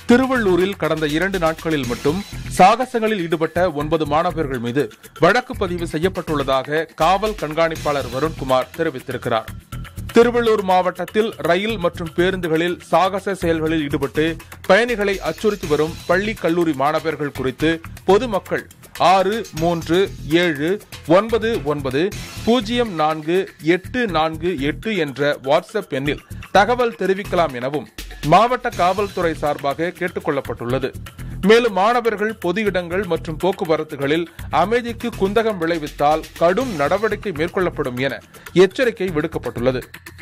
திருவள்ளூரில் கடந்த இரண்டு நாட்களில் மட்டும் சாகசங்களில் ஈடுபட்ட ஒன்பது மாணவர்கள் மீது வழக்கு பதிவு செய்யப்பட்டுள்ளதாக காவல் கண்காணிப்பாளர் வருண்குமார் தெரிவித்திருக்கிறார் திருவள்ளூர் மாவட்டத்தில் ரயில் மற்றும் பேருந்துகளில் சாகச செயல்களில் ஈடுபட்டு பயணிகளை அச்சுறுத்தி வரும் பள்ளி கல்லூரி மாணவர்கள் குறித்து பொதுமக்கள் ஆறு மூன்று ஏழு ஒன்பது ஒன்பது பூஜ்ஜியம் நான்கு எட்டு நான்கு எட்டு என்ற வாட்ஸ்அப் எண்ணில் தகவல் தெரிவிக்கலாம் எனவும் மாவட்ட காவல்துறை சார்பாக கேட்டுக் கொள்ளப்பட்டுள்ளது மேலும் மாணவர்கள் பொது இடங்கள் மற்றும் போக்குவரத்துகளில் அமைதிக்கு குந்தகம் விளைவித்தால் கடும் நடவடிக்கை மேற்கொள்ளப்படும் என எச்சரிக்கை விடுக்கப்பட்டுள்ளது